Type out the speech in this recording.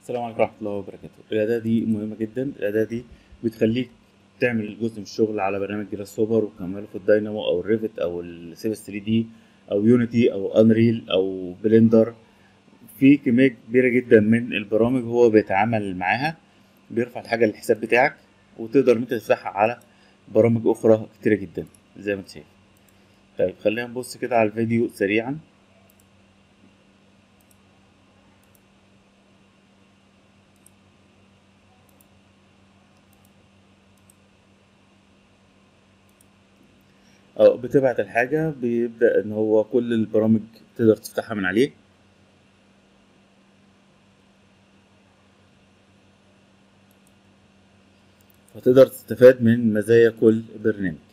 السلام عليكم ورحمة الله وبركاته الأداة دي مهمة جدا الأداة دي بتخليك تعمل جزء من الشغل على برنامج جراس هوبر وكمله في الداينامو أو الريفت أو السيبس 3 دي أو يونيتي أو أنريل أو بلندر في كمية كبيرة جدا من البرامج هو بيتعامل معاها بيرفع الحاجة للحساب بتاعك وتقدر إن أنت تفتحها على برامج أخرى كتيرة جدا زي ما أنت شايف طيب خلينا نبص كده على الفيديو سريعا اه بتبعت الحاجة بيبدأ إن هو كل البرامج تقدر تفتحها من عليه فتقدر تستفاد من مزايا كل برنامج